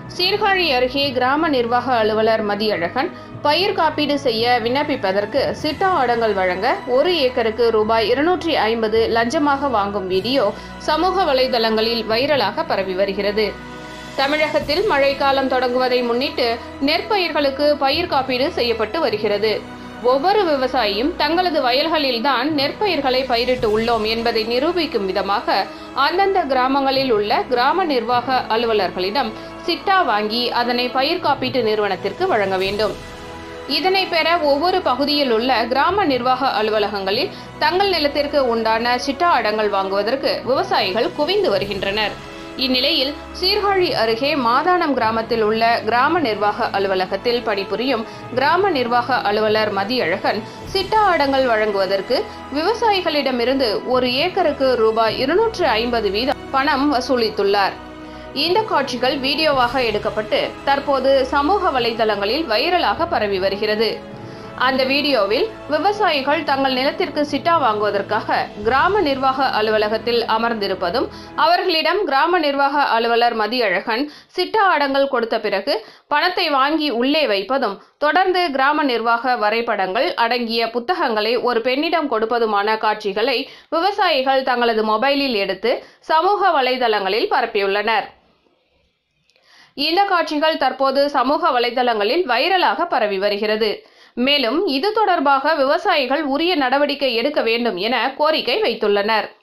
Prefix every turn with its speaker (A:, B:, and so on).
A: சீர்காழி அருகே கிராம நிர்வாக அலுவலர் மதியழகன் பயிர் காப்பீடு செய்ய விண்ணப்பிப்பதற்கு சிட்டா அடங்கல் வழங்க ஒரு ஏக்கருக்கு ரூபாய் இருநூற்றி ஐம்பது லஞ்சமாக வாங்கும் வீடியோ சமூக வலைதளங்களில் வைரலாக பரவி வருகிறது தமிழகத்தில் மழைக்காலம் தொடங்குவதை முன்னிட்டு நெற்பயிர்களுக்கு பயிர் காப்பீடு செய்யப்பட்டு வருகிறது ஒவ்வொரு விவசாயியும் தங்களது வயல்களில்தான் நெற்பயிர்களை பயிரிட்டு உள்ளோம் என்பதை நிரூபிக்கும் விதமாக அந்தந்த கிராமங்களில் உள்ள கிராம நிர்வாக அலுவலர்களிடம் சிட்டா வாங்கி அதனை பயிர் காப்பீட்டு நிறுவனத்திற்கு வழங்க வேண்டும் இதனை பெற ஒவ்வொரு பகுதியில் உள்ள கிராம நிர்வாக அலுவலகங்களில் தங்கள் நிலத்திற்கு உண்டான சிட்டா அடங்கல் வாங்குவதற்கு விவசாயிகள் குவிந்து வருகின்றனர் இந்நிலையில் சீர்காழி அருகே மாதானம் கிராமத்தில் உள்ள கிராம நிர்வாக அலுவலகத்தில் பணிபுரியும் கிராம நிர்வாக அலுவலர் மதியழகன் சிட்டா அடங்கல் வழங்குவதற்கு விவசாயிகளிடமிருந்து ஒரு ஏக்கருக்கு ரூபாய் இருநூற்று ஐம்பது வீதம் பணம் வசூலித்துள்ளார் இந்த காட்சிகள் வீடியோவாக எடுக்கப்பட்டு தற்போது சமூக வலைதளங்களில் வைரலாக பரவி வருகிறது அந்த வீடியோவில் விவசாயிகள் தங்கள் நிலத்திற்கு சிட்டா வாங்குவதற்காக கிராம நிர்வாக அலுவலகத்தில் அமர்ந்திருப்பதும் அவர்களிடம் கிராம நிர்வாக அலுவலர் மதியழகன் சிட்டா அடங்கல் கொடுத்த பிறகு பணத்தை வாங்கி உள்ளே வைப்பதும் தொடர்ந்து கிராம நிர்வாக வரைபடங்கள் அடங்கிய புத்தகங்களை ஒரு பெண்ணிடம் கொடுப்பதுமான காட்சிகளை விவசாயிகள் தங்களது மொபைலில் எடுத்து சமூக வலைதளங்களில் பரப்பியுள்ளனர் இந்த காட்சிகள் தற்போது சமூக வலைதளங்களில் வைரலாக பரவி வருகிறது மேலும் இது தொடர்பாக விவசாயிகள் உரிய நடவடிக்கை எடுக்க வேண்டும் என கோரிக்கை வைத்துள்ளனர்